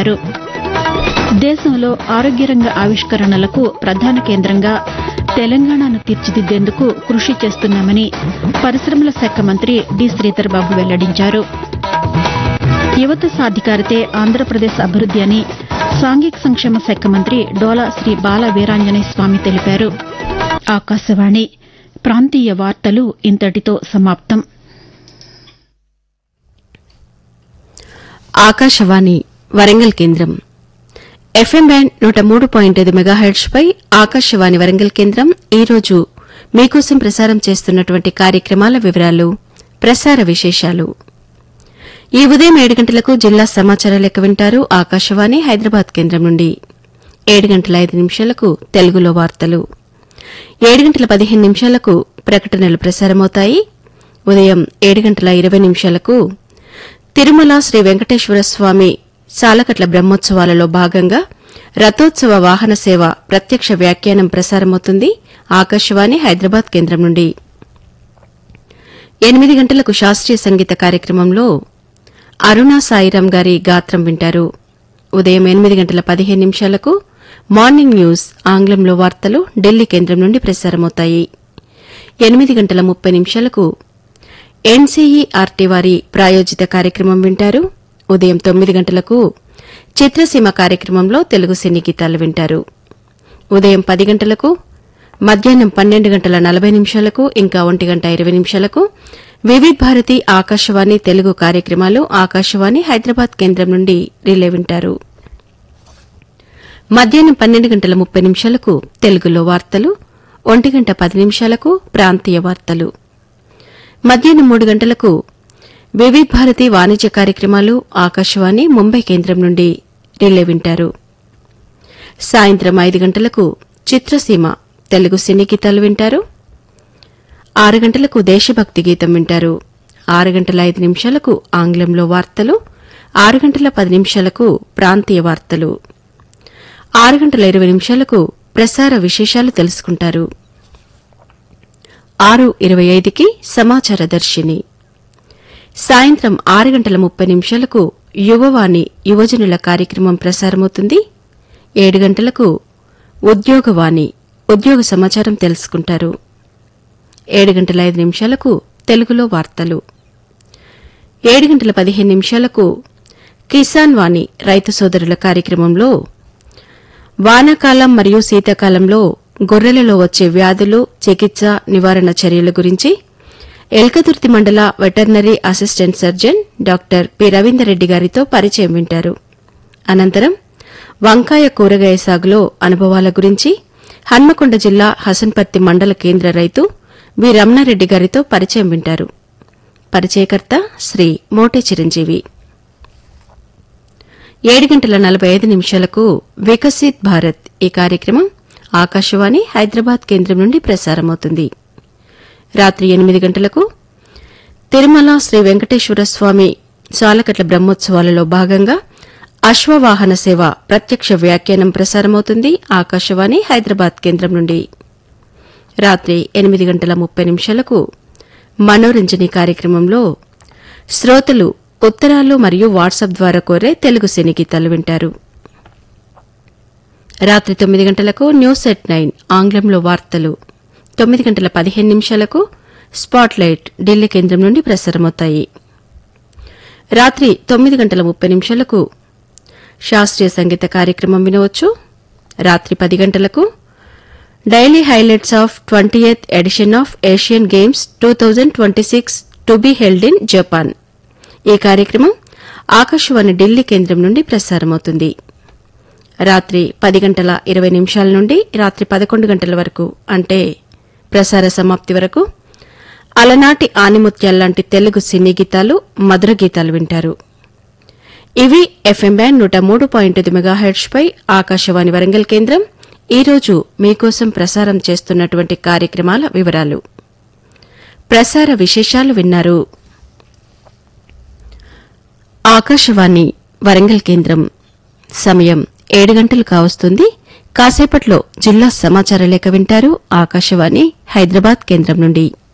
తెలిపారు దేశంలో ఆరోగ్య రంగ ఆవిష్కరణలకు ప్రధాన కేంద్రంగా తెలంగాణను తీర్చిదిద్దేందుకు కృషి చేస్తున్నామని పరిశ్రమల శాఖ మంత్రి డి శ్రీధర్ బాబు వెల్లడించారు యువత సాధికారితే ఆంధ్రప్రదేశ్ అభివృద్ది అని సాంఘిక సంక్షేమ శాఖ మంత్రి డోలా శ్రీ బాల వీరాంజనేయ స్వామి తెలిపారు ఆకాశవాణి ప్రాంతీయ వార్తలు ఇంతటితో సమాప్తం ఆకాశవాణి వరంగల్ కేంద్రం ఎఫ్ఎం బ్యాండ్ నూట మూడు పాయింట్ ఐదు మెగాహెర్ట్స్ పై ఆకాశవాణి వరంగల్ కేంద్రం ఈ రోజు మీకోసం ప్రసారం చేస్తున్నటువంటి కార్యక్రమాల వివరాలు ప్రసార విశేషాలు ఈ ఉదయం ఏడు గంటలకు జిల్లా సమాచార లెక్క వింటారు ఆకాశవాణి హైదరాబాద్ కేంద్రం నుండి ఏడు గంటల ఐదు నిమిషాలకు తెలుగులో వార్తలు ఏడు గంటల పదిహేను నిమిషాలకు ప్రకటనలు ప్రసారమవుతాయి ఉదయం ఏడు గంటల ఇరవై నిమిషాలకు తిరుమల శ్రీ వెంకటేశ్వర స్వామి సాలకట్ల బ్రహ్మోత్సవాలలో భాగంగా రథోత్సవ వాహన సేవ ప్రత్యక్ష వ్యాఖ్యానం ప్రసారమవుతుంది ఆకాశవాణి హైదరాబాద్ కేంద్రం నుండి ఎనిమిది గంటలకు శాస్త్రీయ సంగీత కార్యక్రమంలో అరుణా సాయిరాం గారి గాత్రం వింటారు ఉదయం ఎనిమిది గంటల పదిహేను నిమిషాలకు మార్నింగ్ న్యూస్ ఆంగ్లంలో వార్తలు ఢిల్లీ కేంద్రం నుండి ప్రసారమవుతాయి ఎనిమిది గంటల ముప్పై నిమిషాలకు ఎన్సీఈఆర్టీ వారి ప్రాయోజిత కార్యక్రమం వింటారు ఉదయం తొమ్మిది గంటలకు చిత్రసీమ కార్యక్రమంలో తెలుగు సినీ గీతాలు వింటారు ఉదయం పది గంటలకు మధ్యాహ్నం పన్నెండు గంటల నలభై నిమిషాలకు ఇంకా ఒంటి గంట ఇరవై నిమిషాలకు వివిధ్ భారతి ఆకాశవాణి తెలుగు కార్యక్రమాలు ఆకాశవాణి హైదరాబాద్ కేంద్రం నుండి రిలే వింటారు మధ్యాహ్నం పన్నెండు గంటల ముప్పై నిమిషాలకు తెలుగులో వార్తలు ఒంటి గంట పది నిమిషాలకు ప్రాంతీయ వార్తలు మధ్యాహ్నం మూడు గంటలకు వివిధ్ భారతి వాణిజ్య కార్యక్రమాలు ఆకాశవాణి ముంబై కేంద్రం నుండి రిలే వింటారు సాయంత్రం ఐదు గంటలకు చిత్రసీమ తెలుగు సినీ గీతాలు వింటారు ఆరు గంటలకు దేశభక్తి గీతం వింటారు ఆరు గంటల ఐదు నిమిషాలకు ఆంగ్లంలో వార్తలు ఆరు గంటల పది నిమిషాలకు ప్రాంతీయ వార్తలు ఆరు గంటల ఇరవై నిమిషాలకు ప్రసార విశేషాలు తెలుసుకుంటారు ఆరు ఇరవై ఐదుకి సమాచార దర్శిని సాయంత్రం ఆరు గంటల ముప్పై నిమిషాలకు యువవాణి యువజనుల కార్యక్రమం ప్రసారమవుతుంది ఏడు గంటలకు ఉద్యోగవాణి ఉద్యోగ సమాచారం తెలుసుకుంటారు ఏడు గంటల ఐదు నిమిషాలకు తెలుగులో వార్తలు ఏడు గంటల పదిహేను నిమిషాలకు కిసాన్ వాణి రైతు సోదరుల కార్యక్రమంలో వానాకాలం మరియు శీతాకాలంలో గొర్రెలలో వచ్చే వ్యాధులు చికిత్స నివారణ చర్యల గురించి ఎల్కతుర్తి మండల veterinary assistant surgeon doctor P Ravinder Reddy గారితో పరిచయం వింటారు అనంతరం వంకాయ కూరగాయ సాగులో అనుభవాల గురించి హన్మకొండ జిల్లా హసన్పర్తి మండల కేంద్ర రైతు వి రమణారెడ్డి గారితో పరిచయం వింటారు పరిచయకర్త శ్రీ మోటే చిరంజీవి ఏడు గంటల నలభై ఐదు నిమిషాలకు వికసిత్ భారత్ ఈ కార్యక్రమం ఆకాశవాణి హైదరాబాద్ కేంద్రం నుండి ప్రసారమవుతుంది రాత్రి ఎనిమిది గంటలకు తిరుమల శ్రీ వెంకటేశ్వర స్వామి చాలకట్ల బ్రహ్మోత్సవాలలో భాగంగా అశ్వవాహన సేవ ప్రత్యక్ష వ్యాఖ్యానం ప్రసారమవుతుంది ఆకాశవాణి హైదరాబాద్ కేంద్రం నుండి రాత్రి ఎనిమిది గంటల ముప్పై నిమిషాలకు మనోరంజని కార్యక్రమంలో శ్రోతలు ఉత్తరాలు మరియు వాట్సాప్ ద్వారా కోరే తెలుగు సినీ గీతాలు వింటారు రాత్రి తొమ్మిది గంటలకు న్యూస్ ఎట్ నైన్ ఆంగ్లంలో వార్తలు తొమ్మిది గంటల పదిహేను నిమిషాలకు స్పాట్లైట్ ఢిల్లీ కేంద్రం నుండి ప్రసారమవుతాయి రాత్రి తొమ్మిది గంటల ముప్పై నిమిషాలకు శాస్త్రీయ సంగీత కార్యక్రమం వినవచ్చు రాత్రి పది గంటలకు daily highlights of twenty eighth edition of Asian games two thousand twenty six to be held in Japan ఈ కార్యక్రమం ఆకాశవాణి ఢిల్లీ కేంద్రం నుండి ప్రసారమవుతుంది రాత్రి పది గంటల ఇరవై నిమిషాల నుండి రాత్రి పదకొండు గంటల వరకు అంటే ప్రసార సమాప్తి వరకు అలనాటి ఆనిముత్యాల్లాంటి తెలుగు సినీ గీతాలు మధుర గీతాలు వింటారు ఇవి ఎఫ్ఎం బ్యాండ్ నూట మూడు పాయింట్ ఐదు మెగాహెర్ట్స్ పై ఆకాశవాణి వరంగల్ కేంద్రం ఈ రోజు మీకోసం ప్రసారం చేస్తున్నటువంటి కార్యక్రమాల వివరాలు ప్రసార విశేషాలు విన్నారు ఆకాశవాణి వరంగల్ కేంద్రం సమయం ఏడు గంటలు కావస్తుంది కాసేపట్లో జిల్లా సమాచార లేఖ వింటారు ఆకాశవాణి హైదరాబాద్ కేంద్రం నుండి